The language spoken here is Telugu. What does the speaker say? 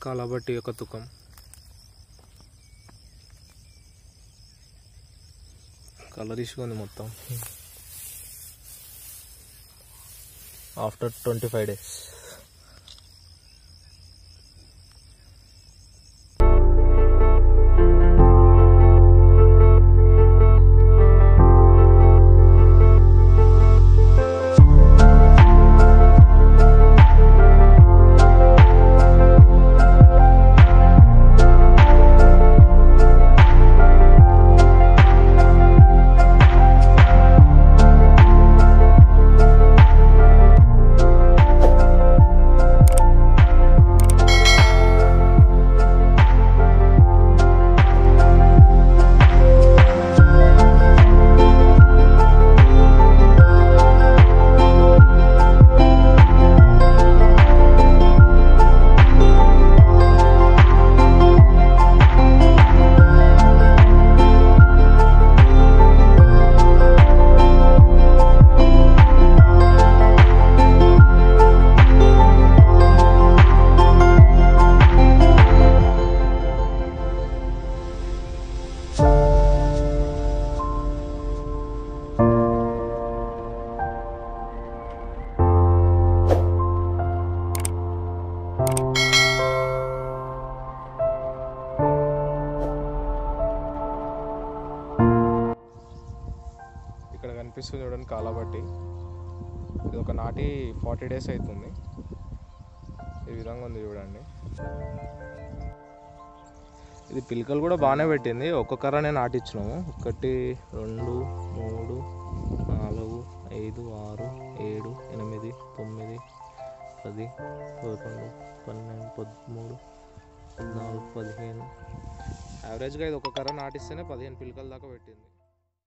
కాలబట్టి ఒక తుకం కలర్ ఉంది మొత్తం ఆఫ్టర్ ట్వంటీ ఫైవ్ డేస్ ఇక్కడ కనిపిస్తుంది చూడండి కాలబట్టి ఇది ఒక నాటి ఫార్టీ డేస్ అవుతుంది ఈ విధంగా ఉంది చూడండి ఇది పిలకలు కూడా బాగానే పెట్టింది ఒక్కొక్కరనే నాటించినాము ఒకటి రెండు మూడు నాలుగు ఐదు ఆరు ఏడు ఎనిమిది తొమ్మిది పది పదకొండు పన్నెండు పదమూడు పద్నాలుగు పదిహేను యావరేజ్గా ఇది ఒక్కొక్కర నాటిస్తేనే పదిహేను పిలకల దాకా పెట్టింది